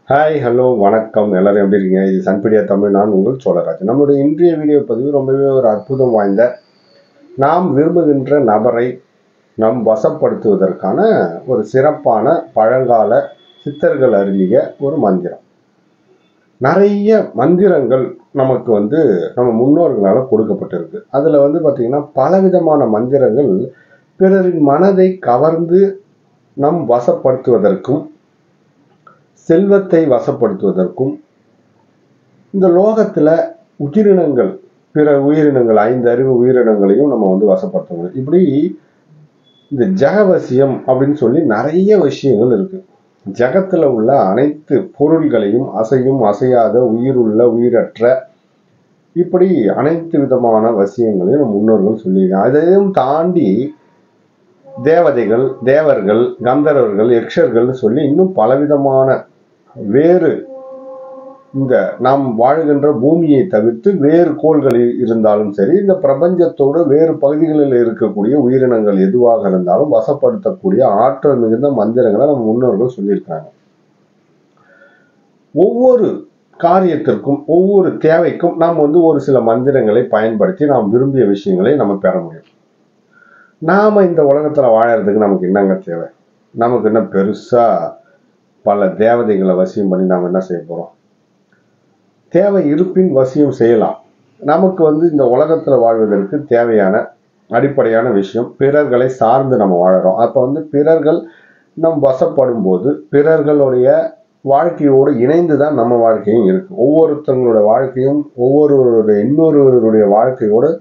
hi hello வணக்கம் எல்லாரும் எப்படி இருக்கீங்க இது சன்பீடியா தமிழ் நான் உங்கள் சோழராஜ் நம்மளுடைய இன்றைய வீடியோ பதிவு ரொம்பவே ஒரு அற்புதம் வாய்ந்த நாம் விரும்புகின்ற நபரை நம் வசப்படுத்துவதற்கான ஒரு சிறப்பான பழங்கால சித்தர்கள் அருளிய ஒரு மந்திரம் நிறைய மந்திரங்கள் நமக்கு வந்து நம்ம முன்னோர்களால் கொடுக்கப்பட்டிருக்கு அதில் வந்து பார்த்திங்கன்னா பலவிதமான மந்திரங்கள் பிறரின் மனதை கவர்ந்து நம் வசப்படுத்துவதற்கும் செல்வத்தை வசப்படுத்துவதற்கும் இந்த லோகத்தில் உயிரினங்கள் பிற உயிரினங்கள் ஐந்து அறிவு உயிரினங்களையும் நம்ம வந்து வசப்படுத்த முடியும் இப்படி இந்த ஜெகவசியம் அப்படின்னு சொல்லி நிறைய விஷயங்கள் இருக்கு ஜகத்துல உள்ள அனைத்து பொருள்களையும் அசையும் அசையாத உயிருள்ள உயிரற்ற இப்படி அனைத்து விதமான வசியங்களையும் நம் முன்னோர்கள் சொல்லியிருக்காங்க அதையும் தாண்டி தேவதைகள் தேவர்கள் கந்தர்வர்கள் யக்ஷர்கள்னு சொல்லி இன்னும் பலவிதமான வேறு இந்த நாம் வாழ்கின்ற பூமியை தவிர்த்து வேறு கோள்களில் இருந்தாலும் சரி இந்த பிரபஞ்சத்தோடு வேறு பகுதிகளில் இருக்கக்கூடிய உயிரினங்கள் எதுவாக இருந்தாலும் வசப்படுத்தக்கூடிய ஆற்றல் மிகுந்த மந்திரங்களை நம்ம முன்னோர்கள் சொல்லியிருக்காங்க ஒவ்வொரு காரியத்திற்கும் ஒவ்வொரு தேவைக்கும் நாம் வந்து ஒரு சில மந்திரங்களை பயன்படுத்தி நாம் விரும்பிய விஷயங்களை நம்ம பெற முடியும் நாம இந்த உலகத்துல வாழறதுக்கு நமக்கு என்னங்க தேவை நமக்கு என்ன பெருசா பல தேவதைகளை வசியம் பண்ணி நாம் என்ன செய்ய போறோம் தேவை இருப்பின் வசியம் செய்யலாம் நமக்கு வந்து இந்த உலகத்துல வாழ்வதற்கு தேவையான அடிப்படையான விஷயம் பிறர்களை சார்ந்து நம்ம வாழறோம் அப்ப வந்து பிறர்கள் நம் வசப்படும் போது பிறர்களுடைய வாழ்க்கையோடு இணைந்து தான் நம்ம வாழ்க்கையும் இருக்கு ஒவ்வொருத்தவங்களோட வாழ்க்கையும் ஒவ்வொருவருடைய இன்னொருவருடைய வாழ்க்கையோடு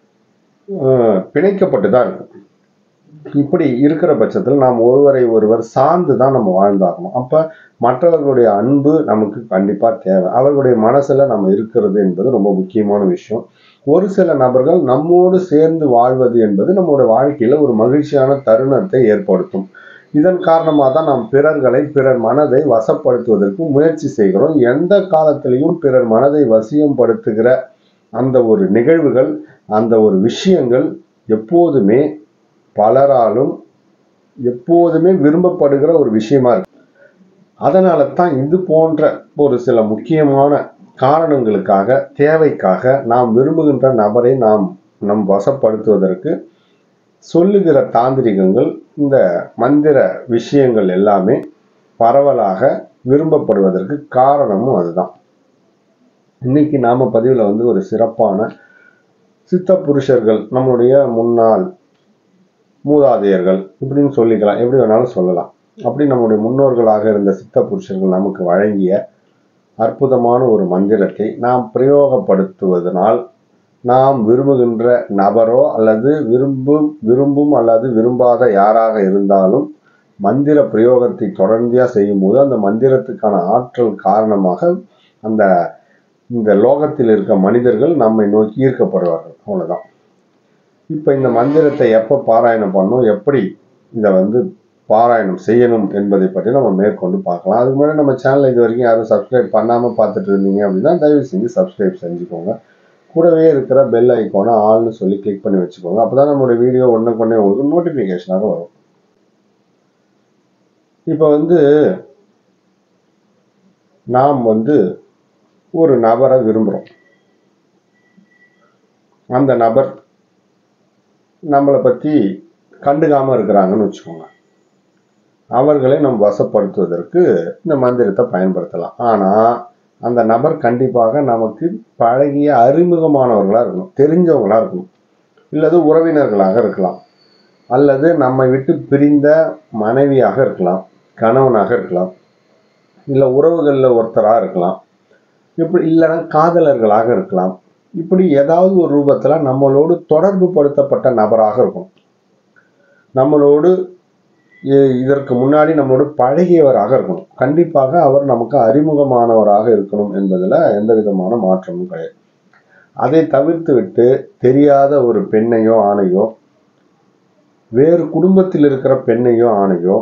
அஹ், பிணைக்கப்பட்டு தான் இருக்கும் இப்படி இருக்கிற பட்சத்தில் நாம் ஒருவரை ஒருவர் சார்ந்து தான் நம்ம வாழ்ந்தாகணும் அப்ப மற்றவர்களுடைய அன்பு நமக்கு கண்டிப்பா தேவை அவர்களுடைய மனசுல நம்ம இருக்கிறது என்பது ரொம்ப முக்கியமான விஷயம் ஒரு சில நபர்கள் நம்மோடு சேர்ந்து வாழ்வது என்பது நம்மளுடைய வாழ்க்கையில ஒரு மகிழ்ச்சியான தருணத்தை ஏற்படுத்தும் இதன் காரணமாக தான் நாம் பிறர்களை பிறர் மனதை வசப்படுத்துவதற்கு முயற்சி செய்கிறோம் எந்த காலத்திலையும் பிறர் மனதை வசியப்படுத்துகிற அந்த ஒரு நிகழ்வுகள் அந்த ஒரு விஷயங்கள் எப்போதுமே பலராலும் எப்போதுமே விரும்பப்படுகிற ஒரு விஷயமா இருக்கு அதனால தான் இது போன்ற ஒரு சில முக்கியமான காரணங்களுக்காக தேவைக்காக நாம் விரும்புகின்ற நபரை நாம் நம் வசப்படுத்துவதற்கு சொல்லுகிற தாந்திரிகங்கள் இந்த மந்திர விஷயங்கள் எல்லாமே பரவலாக விரும்பப்படுவதற்கு காரணமும் அதுதான் இன்னைக்கு நாம பதிவில் வந்து ஒரு சிறப்பான சித்த புருஷர்கள் நம்மளுடைய முன்னாள் மூதாதையர்கள் இப்படின்னு சொல்லிக்கலாம் எப்படி வேணாலும் சொல்லலாம் அப்படி நம்முடைய முன்னோர்களாக இருந்த சித்த புருஷர்கள் நமக்கு வழங்கிய அற்புதமான ஒரு மந்திரத்தை நாம் பிரயோகப்படுத்துவதனால் நாம் விரும்புகின்ற நபரோ அல்லது விரும்பும் விரும்பும் அல்லது விரும்பாத யாராக இருந்தாலும் மந்திர பிரயோகத்தை தொடர்ந்தியா செய்யும்போது அந்த மந்திரத்துக்கான ஆற்றல் காரணமாக அந்த இந்த லோகத்தில் இருக்க மனிதர்கள் நம்மை நோக்கி ஈர்க்கப்படுவார்கள் அவ்வளவுதான் இப்போ இந்த மந்திரத்தை எப்போ பாராயணம் பண்ணணும் எப்படி இதை வந்து பாராயணம் செய்யணும் என்பதை பற்றி நம்ம மேற்கொண்டு பார்க்கலாம் அதுக்கு முன்னாடி நம்ம சேனலை இது வரைக்கும் யாரும் சப்ஸ்கிரைப் பண்ணாமல் பார்த்துட்டு இருந்தீங்க அப்படின்னா தயவு செஞ்சு சப்ஸ்கிரைப் செஞ்சுக்கோங்க கூடவே இருக்கிற பெல் ஐக்கானை ஆல்னு சொல்லி கிளிக் பண்ணி வச்சுக்கோங்க அப்போ தான் நம்மளுடைய வீடியோ ஒன்று கொண்டே உங்களுக்கு நோட்டிஃபிகேஷனாக வரும் இப்போ வந்து நாம் வந்து ஒரு நபரை விரும்புகிறோம் அந்த நபர் நம்மளை பற்றி கண்டுக்காமல் இருக்கிறாங்கன்னு வச்சுக்கோங்க அவர்களை நம்ம வசப்படுத்துவதற்கு இந்த மந்திரத்தை பயன்படுத்தலாம் ஆனால் அந்த நபர் கண்டிப்பாக நமக்கு பழகிய அறிமுகமானவர்களாக இருக்கணும் தெரிஞ்சவங்களாக இருக்கணும் இல்லது உறவினர்களாக இருக்கலாம் அல்லது நம்மை விட்டு பிரிந்த மனைவியாக இருக்கலாம் கணவனாக இருக்கலாம் இல்லை உறவுகளில் ஒருத்தராக இருக்கலாம் இப்படி இல்லைன்னா காதலர்களாக இருக்கலாம் இப்படி ஏதாவது ஒரு ரூபத்தில் நம்மளோடு தொடர்பு படுத்தப்பட்ட நபராக இருக்கும் நம்மளோடு இ- இதற்கு முன்னாடி நம்மளோடு பழகியவராக இருக்கணும் கண்டிப்பாக அவர் நமக்கு அறிமுகமானவராக இருக்கணும் என்பதில் எந்த விதமான மாற்றமும் கிடையாது அதை தவிர்த்து விட்டு தெரியாத ஒரு பெண்ணையோ ஆணையோ வேறு குடும்பத்தில் இருக்கிற பெண்ணையோ ஆணையோ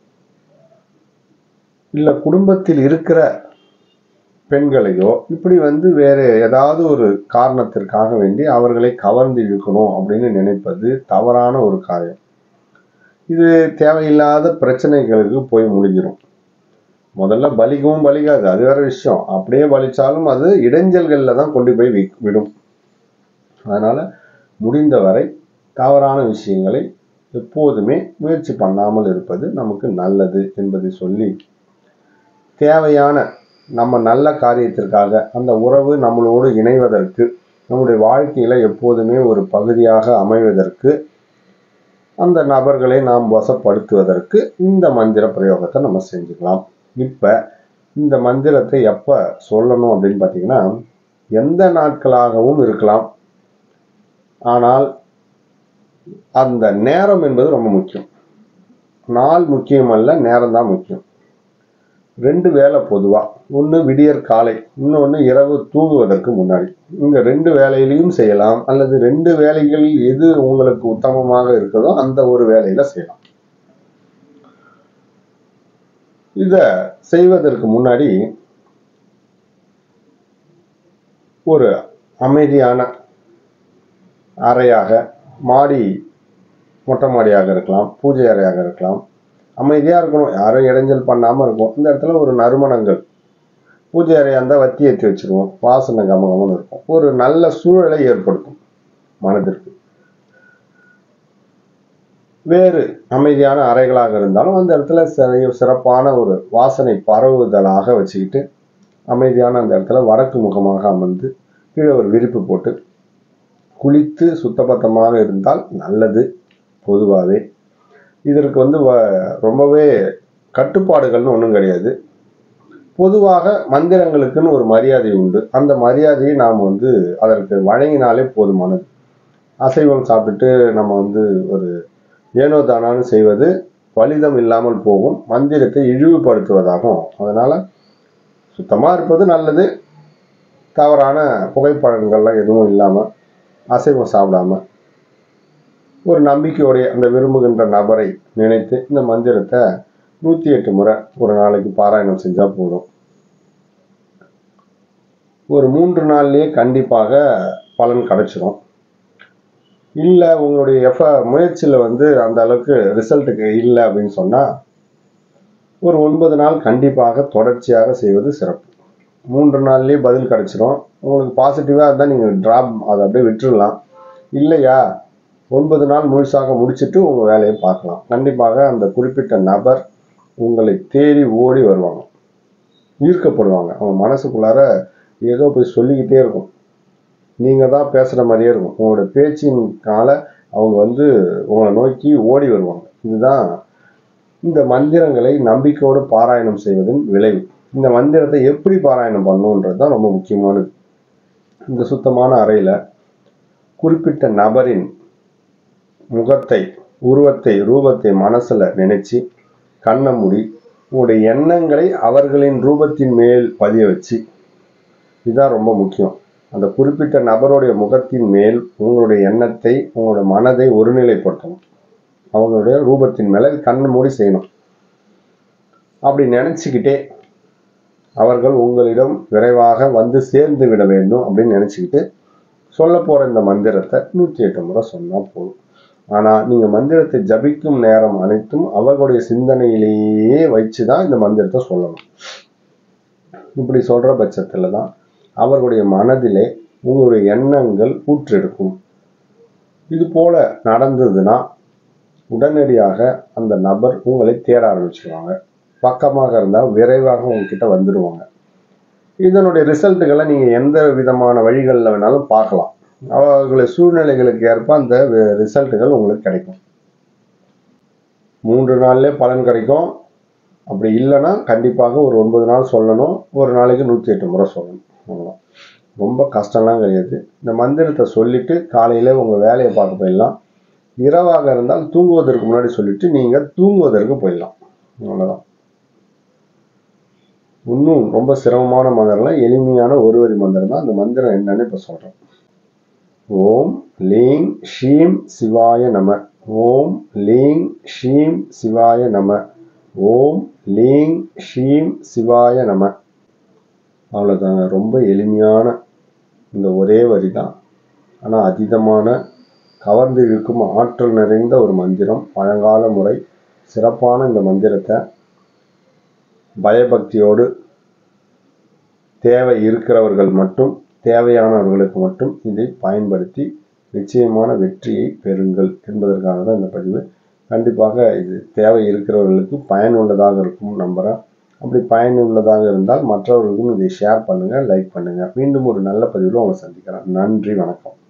இல்லை குடும்பத்தில் இருக்கிற பெண்களையோ இப்படி வந்து வேற ஏதாவது ஒரு காரணத்திற்காக வேண்டி அவர்களை கவர்ந்து இழுக்கணும் அப்படின்னு நினைப்பது தவறான ஒரு காரியம் இது தேவையில்லாத பிரச்சனைகளுக்கு போய் முடிஞ்சிடும் முதல்ல பலிக்கவும் பலிக்காது அது வேற விஷயம் அப்படியே பலிச்சாலும் அது இடைஞ்சல்களில் தான் கொண்டு போய் வி- விடும் அதனால முடிந்தவரை தவறான விஷயங்களை எப்போதுமே முயற்சி பண்ணாமல் இருப்பது நமக்கு நல்லது என்பதை சொல்லி தேவையான நம்ம நல்ல காரியத்திற்காக அந்த உறவு நம்மளோடு இணைவதற்கு நம்முடைய வாழ்க்கையில எப்போதுமே ஒரு பகுதியாக அமைவதற்கு அந்த நபர்களை நாம் வசப்படுத்துவதற்கு இந்த மந்திர பிரயோகத்தை நம்ம செஞ்சுக்கலாம் இப்ப இந்த மந்திரத்தை எப்ப சொல்லணும் அப்படின்னு பார்த்தீங்கன்னா எந்த நாட்களாகவும் இருக்கலாம் ஆனால் அந்த நேரம் என்பது ரொம்ப முக்கியம் நாள் முக்கியம் அல்ல நேரம் தான் முக்கியம் ரெண்டு வேலை பொதுவா ஒன்று விடியற் காலை இன்னொன்று இரவு தூங்குவதற்கு முன்னாடி இந்த ரெண்டு வேலையிலையும் செய்யலாம் அல்லது ரெண்டு வேலைகள் எது உங்களுக்கு உத்தமமாக இருக்குதோ அந்த ஒரு வேலையில செய்யலாம் இத செய்வதற்கு முன்னாடி ஒரு அமைதியான அறையாக மாடி மொட்டை மாடியாக இருக்கலாம் பூஜை அறையாக இருக்கலாம் அமைதியாக இருக்கணும் யாரும் இடைஞ்சல் பண்ணாமல் இருக்கும் இந்த இடத்துல ஒரு நறுமணங்கள் பூஜை அறையாக இருந்தால் வத்தி ஏற்றி வச்சிருவோம் வாசனை கமகமன்னு இருக்கும் ஒரு நல்ல சூழலை ஏற்படுத்தும் மனதிற்கு வேறு அமைதியான அறைகளாக இருந்தாலும் அந்த இடத்துல சிற- சிறப்பான ஒரு வாசனை பரவுதலாக வச்சுக்கிட்டு அமைதியான அந்த இடத்துல வடக்கு முகமாக அமர்ந்து கீழே ஒரு விரிப்பு போட்டு குளித்து சுத்தபத்தமாக இருந்தால் நல்லது பொதுவாகவே இதற்கு வந்து வ- ரொம்பவே கட்டுப்பாடுகள்னு ஒன்றும் கிடையாது பொதுவாக மந்திரங்களுக்குன்னு ஒரு மரியாதை உண்டு அந்த மரியாதையை நாம் வந்து அதற்கு வழங்கினாலே போதுமானது அசைவம் சாப்பிட்டுட்டு நம்ம வந்து ஒரு ஏனோ தானான்னு செய்வது பலிதம் இல்லாமல் போகும் மந்திரத்தை இழிவுபடுத்துவதாகும் அதனால சுத்தமா இருப்பது நல்லது தவறான புகைப்பழங்கள்லாம் எதுவும் இல்லாம அசைவம் சாப்பிடாம ஒரு நம்பிக்கையோடைய அந்த விரும்புகின்ற நபரை நினைத்து இந்த மந்திரத்தை நூத்தி எட்டு முறை ஒரு நாளைக்கு பாராயணம் செஞ்சா போதும் ஒரு மூன்று நாள்லயே கண்டிப்பாக பலன் கிடைச்சிரும் இல்லை உங்களுடைய எஃப முயற்சியில் வந்து அந்த அளவுக்கு ரிசல்ட்டுக்கு இல்லை அப்படின்னு சொன்னால் ஒரு ஒன்பது நாள் கண்டிப்பாக தொடர்ச்சியாக செய்வது சிறப்பு மூன்று நாள்லேயே பதில் கிடைச்சிரும் உங்களுக்கு பாசிட்டிவாக இருந்தால் நீங்கள் ட்ராப் அதை அப்படியே விட்டுறலாம் இல்லையா ஒன்பது நாள் முழுசாக முடிச்சிட்டு உங்கள் வேலையை பார்க்கலாம் கண்டிப்பாக அந்த குறிப்பிட்ட நபர் உங்களை தேடி ஓடி வருவாங்க ஈர்க்கப்படுவாங்க அவங்க மனசுக்குள்ளார ஏதோ போய் சொல்லிக்கிட்டே இருக்கும் நீங்கள் தான் பேசுகிற மாதிரியே இருக்கும் உங்களோட பேச்சினால அவங்க வந்து உங்களை நோக்கி ஓடி வருவாங்க இதுதான் இந்த மந்திரங்களை நம்பிக்கையோடு பாராயணம் செய்வதன் விளைவு இந்த மந்திரத்தை எப்படி பாராயணம் பண்ணணுன்றது தான் ரொம்ப முக்கியமானது இந்த சுத்தமான அறையில் குறிப்பிட்ட நபரின் முகத்தை உருவத்தை ரூபத்தை மனசுல நினைச்சு கண்ணை மூடி உங்களுடைய எண்ணங்களை அவர்களின் ரூபத்தின் மேல் பதிய வச்சு இதுதான் ரொம்ப முக்கியம் அந்த குறிப்பிட்ட நபருடைய முகத்தின் மேல் உங்களுடைய எண்ணத்தை உங்களோட மனதை ஒருநிலைப்படுத்தணும் அவங்களுடைய ரூபத்தின் மேல கண்ணை மூடி செய்யணும் அப்படி நினைச்சுக்கிட்டே அவர்கள் உங்களிடம் விரைவாக வந்து சேர்ந்து விட வேண்டும் அப்படின்னு நினைச்சுக்கிட்டு சொல்ல போற இந்த மந்திரத்தை நூற்றி எட்டு முறை சொன்னா போதும் ஆனா நீங்க மந்திரத்தை ஜபிக்கும் நேரம் அனைத்தும் அவர்களுடைய சிந்தனையிலேயே வச்சு தான் இந்த மந்திரத்தை சொல்லணும் இப்படி சொல்ற பட்சத்துல தான் அவர்களுடைய மனதிலே உங்களுடைய எண்ணங்கள் ஊற்றெடுக்கும் இது போல நடந்ததுன்னா உடனடியாக அந்த நபர் உங்களை தேட ஆரம்பிச்சிருவாங்க பக்கமாக இருந்தால் விரைவாக உங்ககிட்ட வந்துடுவாங்க இதனுடைய ரிசல்ட்டுகளை நீங்கள் எந்த விதமான வழிகளில் வேணாலும் பார்க்கலாம் அவர்களுடைய சூழ்நிலைகளுக்கு ஏற்ப அந்த ரிசல்ட்டுகள் உங்களுக்கு கிடைக்கும் மூன்று நாள்லே பலன் கிடைக்கும் அப்படி இல்லைன்னா கண்டிப்பாக ஒரு ஒன்பது நாள் சொல்லணும் ஒரு நாளைக்கு நூற்றி எட்டு முறை சொல்லணும் அவ்வளோதான் ரொம்ப கஷ்டம்லாம் கிடையாது இந்த மந்திரத்தை சொல்லிட்டு காலையில் உங்கள் வேலையை பார்க்க போயிடலாம் இரவாக இருந்தால் தூங்குவதற்கு முன்னாடி சொல்லிட்டு நீங்கள் தூங்குவதற்கு போயிடலாம் அவ்வளோதான் இன்னும் ரொம்ப சிரமமான மந்திரம்லாம் எளிமையான ஒரு வரி மந்திரம் தான் அந்த மந்திரம் என்னன்னு இப்போ சொல்கிறேன் ஓம் லீங் ஷீம் சிவாய நம ஓம் லீங் ஷீம் சிவாய நம ஓம் லீங் ஷீம் சிவாய நம அவ்வளோதாங்க ரொம்ப எளிமையான இந்த ஒரே வரி தான் ஆனால் அதீதமான கவர்ந்து இழுக்கும் ஆற்றல் நிறைந்த ஒரு மந்திரம் பழங்கால முறை சிறப்பான இந்த மந்திரத்தை பயபக்தியோடு தேவை இருக்கிறவர்கள் மட்டும் தேவையானவர்களுக்கு மட்டும் இதை பயன்படுத்தி நிச்சயமான வெற்றியை பெறுங்கள் என்பதற்காக தான் இந்த பதிவு கண்டிப்பாக இது தேவை இருக்கிறவர்களுக்கு பயனுள்ளதாக இருக்கும் நம்புகிறேன் அப்படி பயனுள்ளதாக இருந்தால் மற்றவர்களுக்கும் இதை ஷேர் பண்ணுங்கள் லைக் பண்ணுங்கள் மீண்டும் ஒரு நல்ல பதிவில் உங்களை சந்திக்கிறேன் நன்றி வணக்கம்